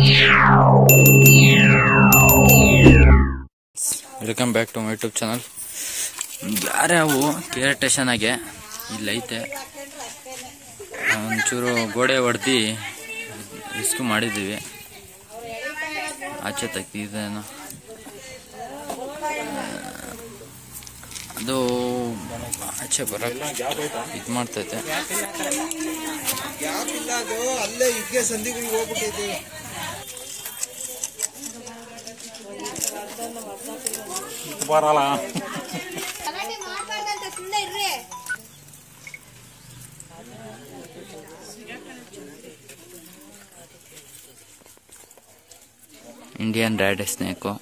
welcome back to my YouTube channel ಯಾರ್ಯಾವು K R ಸ್ಟೇಷನಾಗೆ ಇಲ್ಲೈತೆ ಒಂಚೂರು ಗೋಡೆ ಹೊಡೆದು ರಿಸ್ಕ್ ಮಾಡಿದ್ದೀವಿ ಆಚೆ ತೆಗ್ದಿದ್ದೇನೋ ಅದು ಆಚೆ ಬರಕ್ಕೆ ಇದು ಮಾಡ್ತೈತೆ ಗ್ಯಾಪ್ ಇಲ್ಲ ಅದು ಅಲ್ಲೇ ಇದ್ಗೆ ಸಂಧಿಗಳಿಗೆ ಹೋಗ್ಬಿಟ್ಟೈತೆ ಗಲಾಟೆ ಮಾಡ್ಬಾರ್ದಂತೆ ಸುಮ್ಮನೆ ಇರ್ರಿ ಇಂಡಿಯನ್ ರ್ಯಾಡ್ ಸ್ನೇಕು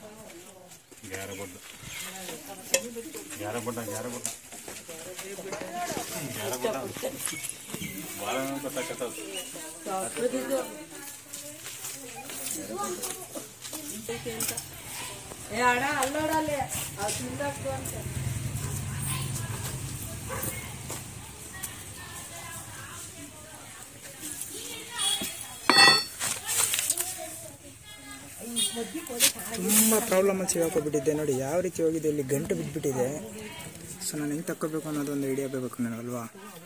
ತುಂಬ ಪ್ರಾಬ್ಲಮಲ್ಲಿ ಸಿಗಾಕೋಬಿಟ್ಟಿದ್ದೆ ನೋಡಿ ಯಾವ ರೀತಿ ಹೋಗಿದೆ ಇಲ್ಲಿ ಗಂಟು ಬಿದ್ದುಬಿಟ್ಟಿದೆ ಸೊ ನಾನು ಹೆಂಗೆ ತಕ್ಕೋಬೇಕು ಅನ್ನೋದೊಂದು ಐಡಿಯಾ ಬೇಕು ನನಗಲ್ವಾ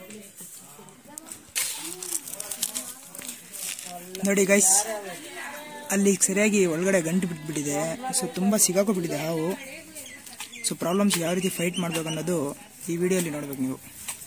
ನೋಡಿ ಗೈಸ್ ಅಲ್ಲಿ ಸರಿಯಾಗಿ ಒಳಗಡೆ ಗಂಟು ಬಿಟ್ಬಿಟ್ಟಿದೆ ಸೊ ತುಂಬ ಸಿಗಾಕೋಬಿಟ್ಟಿದೆ ಹಾವು ಸೊ ಪ್ರಾಬ್ಲಮ್ಸ್ ಯಾವ ರೀತಿ ಫೈಟ್ ಮಾಡಬೇಕು ಅನ್ನೋದು ಈ ವಿಡಿಯೋಲಿ ನೋಡ್ಬೇಕು ನೀವು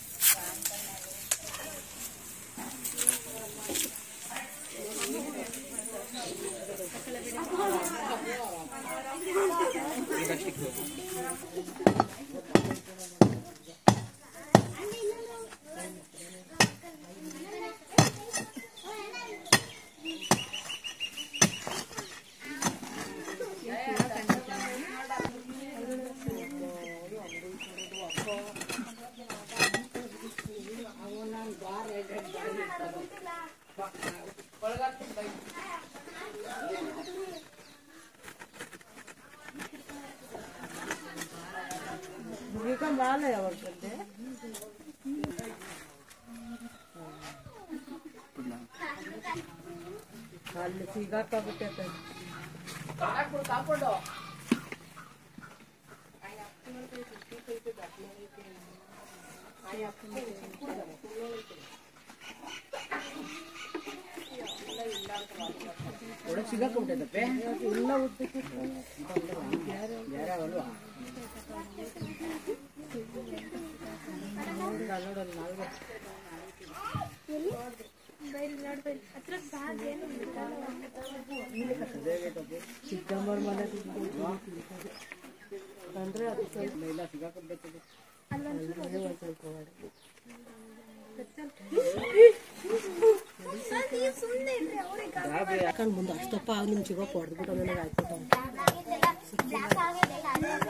ಸುಮ್ಮನೆ ಇರ್ರಿ ಅವ್ರಿಗೆ ಹಾಕೊಂಡು ಮುಂದೆ ಅಷ್ಟಪ್ಪ ಆಗ ನಿಮ್ ಚಿಗಪ್ಪ ಹೊಡೆದ್ಬಿಟ್ಟು ನನಗೆ ಆಯ್ತು ಬ್ಲಾಕ್ ಆಗೋದಿಲ್ಲ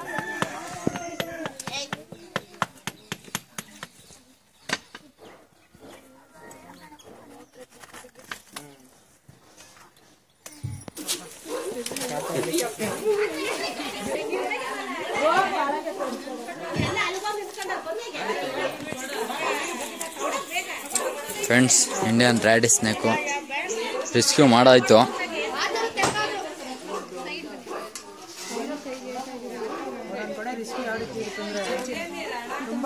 friends Indian rat snake rescue ಮಾಡಾಯ್ತು ಒಂದೊಂದು ಕಡೆ ರಿಸ್ಕ್ ಯಾವ ರೀತಿ ಇರುತ್ತೆ ಅಂದರೆ ತುಂಬ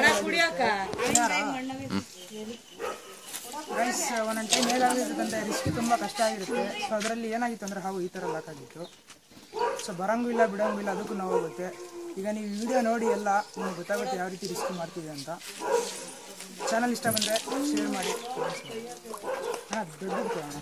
ರೈಸ್ ಒಂದೊಂದು ಟೈಮ್ ಏನಾಗಿರ್ತಂದ್ರೆ ರಿಸ್ಕ್ ತುಂಬ ಕಷ್ಟ ಆಗಿರುತ್ತೆ ಸೊ ಅದರಲ್ಲಿ ಏನಾಗಿತ್ತು ಅಂದರೆ ಹಾವು ಈ ಥರ ಲಾಕ್ ಆಗಿತ್ತು ಸೊ ಬರಂಗೂ ಇಲ್ಲ ಬಿಡಂಗೂ ಇಲ್ಲ ಅದಕ್ಕೂ ನೋವು ಹೋಗುತ್ತೆ ಈಗ ನೀವು ವಿಡಿಯೋ ನೋಡಿ ಎಲ್ಲ ನಿಮ್ಗೆ ಗೊತ್ತಾಗುತ್ತೆ ಯಾವ ರೀತಿ ರಿಸ್ಕ್ ಮಾಡ್ತಿದೆ ಅಂತ ಚಾನಲ್ ಇಷ್ಟ ಬಂದರೆ ಶೇರ್ ಮಾಡಿ ಹಾಂ ದೊಡ್ಡದು ಕೊಡೋಣ